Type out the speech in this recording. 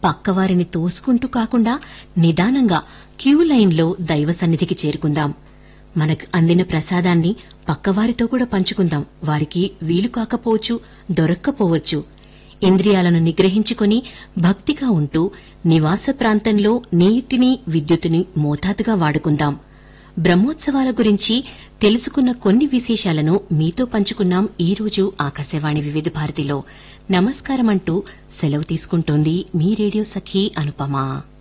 పక్కవారిని తోసుకుంటూ కాకుండా నిదానంగా క్యూ లైన్లో దైవ సన్నిధికి చేరుకుందాం మనకు అందిన ప్రసాదాన్ని పక్కవారితో కూడా పంచుకుందాం వారికి వీలు కాకపోవచ్చు దొరక్కపోవచ్చు ఇంద్రియాలను నిగ్రహించుకుని భక్తిగా ఉంటూ నివాస ప్రాంతంలో నీటిని విద్యుత్తుని మోతాదుగా వాడుకుందాం బ్రహ్మోత్సవాల గురించి తెలుసుకున్న కొన్ని విశేషాలను మీతో పంచుకున్నాం ఈ రోజు ఆకాశవాణి వివిధ భారతిలో నమస్కారం అంటూ సెలవు తీసుకుంటోంది మీ రేడియో సఖీ అనుపమ